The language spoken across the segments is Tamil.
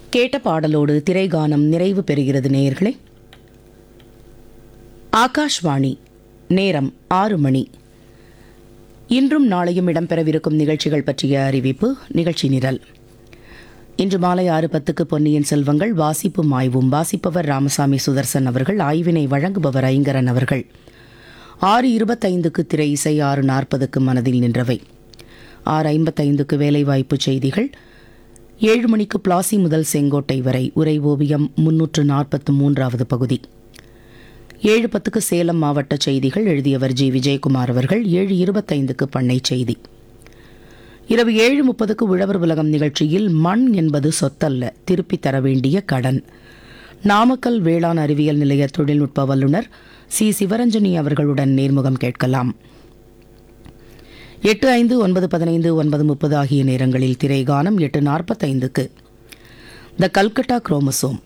கேட்ட பாடலோடு திரைகானம் நிறைவு பெறுகிறது நேயர்களே ஆகாஷ்வாணி நேரம் ஆறு மணி இன்றும் நாளையும் இடம்பெறவிருக்கும் நிகழ்ச்சிகள் பற்றிய அறிவிப்பு நிகழ்ச்சி நிரல் இன்று மாலை ஆறு பத்துக்கு பொன்னியின் செல்வங்கள் வாசிப்பும் ஆய்வும் வாசிப்பவர் ராமசாமி சுதர்சன் அவர்கள் ஆய்வினை வழங்குபவர் ஐங்கரன் அவர்கள் ஆறு இருபத்தைந்துக்கு திரை இசை ஆறு நாற்பதுக்கு மனதில் நின்றவை ஆறு ஐம்பத்தைந்துக்கு வேலைவாய்ப்பு செய்திகள் ஏழு மணிக்கு பிளாசி முதல் செங்கோட்டை வரை உரை ஓவியம் முன்னூற்று நாற்பத்து மூன்றாவது பகுதி ஏழு பத்துக்கு சேலம் மாவட்ட செய்திகள் எழுதியவர் ஜி விஜயகுமார் அவர்கள் ஏழு இருபத்தைந்துக்கு பண்ணை செய்தி இரவு ஏழு முப்பதுக்கு உழவர் உலகம் நிகழ்ச்சியில் மண் என்பது சொத்தல்ல திருப்பித் தர வேண்டிய கடன் நாமக்கல் வேளாண் அறிவியல் நிலைய தொழில்நுட்ப வல்லுநர் சி சிவரஞ்சனி அவர்களுடன் நேர்முகம் கேட்கலாம் எட்டு ஐந்து ஒன்பது பதினைந்து ஒன்பது முப்பது ஆகிய நேரங்களில் திரைகானம் எட்டு நாற்பத்தைந்துக்கு த கல்கட்டா குரோமசோம்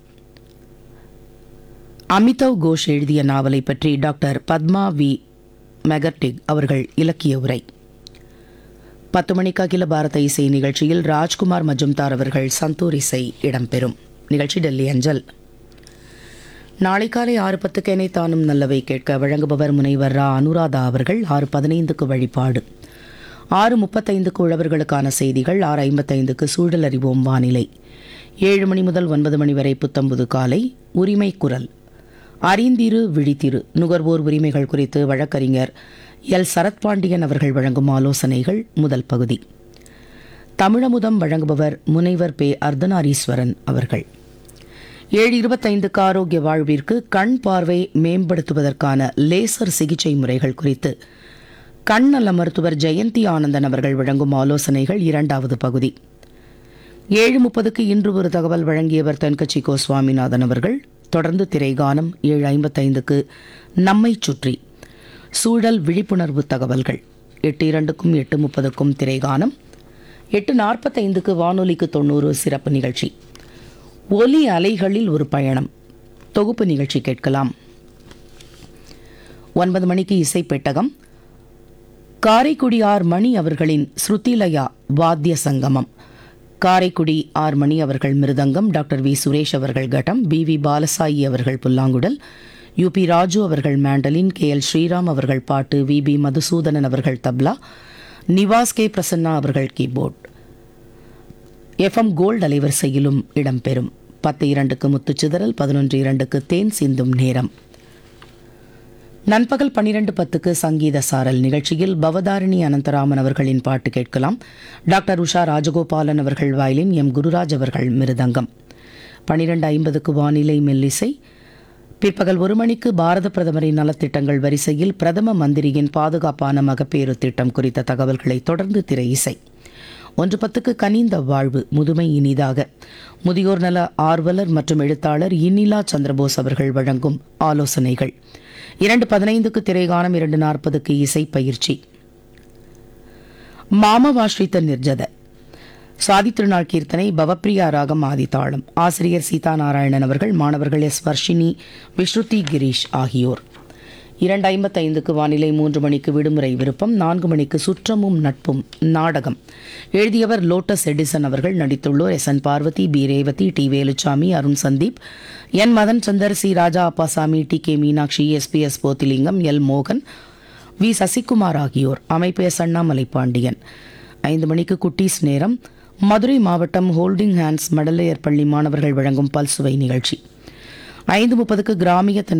அமிதவ் கோஷ் எழுதிய நாவலை பற்றி டாக்டர் பத்மா வி மெகர்டிக் அவர்கள் இலக்கிய உரை பத்து மணிக்கு அகில பாரத இசை நிகழ்ச்சியில் ராஜ்குமார் மஜும்தார் அவர்கள் சந்தூர் இசை இடம்பெறும் நிகழ்ச்சி டெல்லி அஞ்சல் நாளை காலை ஆறு பத்துக்கு தானும் நல்லவை கேட்க வழங்குபவர் முனைவர் ரா அனுராதா அவர்கள் ஆறு பதினைந்துக்கு வழிபாடு ஆறு முப்பத்தைந்துக்கு உழவர்களுக்கான செய்திகள் ஆறு ஐம்பத்தைந்துக்கு சூழல் அறிவோம் வானிலை ஏழு மணி முதல் ஒன்பது மணி வரை புத்தம்புது காலை உரிமை குரல் அறிந்திரு விழித்திரு நுகர்வோர் உரிமைகள் குறித்து வழக்கறிஞர் எல் சரத்பாண்டியன் அவர்கள் வழங்கும் ஆலோசனைகள் முதல் பகுதி தமிழமுதம் வழங்குபவர் முனைவர் பே அர்த்தநாரீஸ்வரன் அவர்கள் ஏழு இருபத்தைந்துக்கு ஆரோக்கிய வாழ்விற்கு கண் பார்வை மேம்படுத்துவதற்கான லேசர் சிகிச்சை முறைகள் குறித்து கண் நல மருத்துவர் ஜெயந்தி ஆனந்தன் அவர்கள் வழங்கும் ஆலோசனைகள் இரண்டாவது பகுதி ஏழு முப்பதுக்கு இன்று ஒரு தகவல் வழங்கியவர் தென்கட்சி கோ சுவாமிநாதன் அவர்கள் தொடர்ந்து திரைகானம் ஏழு ஐம்பத்தைந்துக்கு நம்மை சுற்றி சூழல் விழிப்புணர்வு தகவல்கள் எட்டு இரண்டுக்கும் எட்டு முப்பதுக்கும் திரைகானம் எட்டு நாற்பத்தைந்துக்கு வானொலிக்கு தொண்ணூறு சிறப்பு நிகழ்ச்சி ஒலி அலைகளில் ஒரு பயணம் தொகுப்பு நிகழ்ச்சி கேட்கலாம் ஒன்பது மணிக்கு இசை பெட்டகம் காரைக்குடி ஆர் மணி அவர்களின் ஸ்ருதிலயா வாத்திய சங்கமம் காரைக்குடி ஆர் மணி அவர்கள் மிருதங்கம் டாக்டர் வி சுரேஷ் அவர்கள் கட்டம் பி வி பாலசாயி அவர்கள் புல்லாங்குடல் யு பி ராஜு அவர்கள் மேண்டலின் கே எல் ஸ்ரீராம் அவர்கள் பாட்டு வி பி மதுசூதனன் அவர்கள் தப்லா நிவாஸ் கே பிரசன்னா அவர்கள் கீபோர்ட் எஃப்எம் கோல்டு அலைவரிசையிலும் இடம்பெறும் பத்து இரண்டுக்கு முத்துச்சிதறல் பதினொன்று இரண்டுக்கு தேன் சிந்தும் நேரம் நண்பகல் பன்னிரண்டு பத்துக்கு சங்கீத சாரல் நிகழ்ச்சியில் பவதாரிணி அனந்தராமன் அவர்களின் பாட்டு கேட்கலாம் டாக்டர் உஷா ராஜகோபாலன் அவர்கள் வயலின் எம் குருராஜ் அவர்கள் மிருதங்கம் பன்னிரண்டு ஐம்பதுக்கு வானிலை மெல்லிசை பிற்பகல் ஒரு மணிக்கு பாரத பிரதமரின் நலத்திட்டங்கள் வரிசையில் பிரதம மந்திரியின் பாதுகாப்பான மகப்பேறு திட்டம் குறித்த தகவல்களை தொடர்ந்து திரை இசை ஒன்று பத்துக்கு கனிந்த வாழ்வு முதுமை இனிதாக முதியோர் நல ஆர்வலர் மற்றும் எழுத்தாளர் இன்னிலா சந்திரபோஸ் அவர்கள் வழங்கும் ஆலோசனைகள் இரண்டு பதினைந்துக்கு திரைகானம் இரண்டு நாற்பதுக்கு இசை பயிற்சி மாமவாஸ்ரித்த நிர்ஜத சாதி திருநாள் கீர்த்தனை பவப்பிரியா ராகம் ஆதித்தாளம் ஆசிரியர் சீதா நாராயணன் அவர்கள் மாணவர்கள் எஸ் வர்ஷினி விஸ்ருதி கிரீஷ் ஆகியோர் இரண்டு ஐம்பத்தைந்துக்கு வானிலை மூன்று மணிக்கு விடுமுறை விருப்பம் நான்கு மணிக்கு சுற்றமும் நட்பும் நாடகம் எழுதியவர் லோட்டஸ் எடிசன் அவர்கள் நடித்துள்ளோர் S N Parvathi P Revathi T Veluchami Arun Sandeep N Madhan Chandar C Raja Appasamy T K Meenakshi S P S Pothilingam L மோகன் வி சசிகுமார் ஆகியோர் அமைப்பு எஸ் அண்ணாமலை பாண்டியன் ஐந்து மணிக்கு குட்டீஸ் நேரம் மதுரை மாவட்டம் ஹோல்டிங் ஹேண்ட்ஸ் மடலையர் பள்ளி மாணவர்கள் வழங்கும் பல்சுவை நிகழ்ச்சி ஐந்து முப்பதுக்கு கிராமிய தென்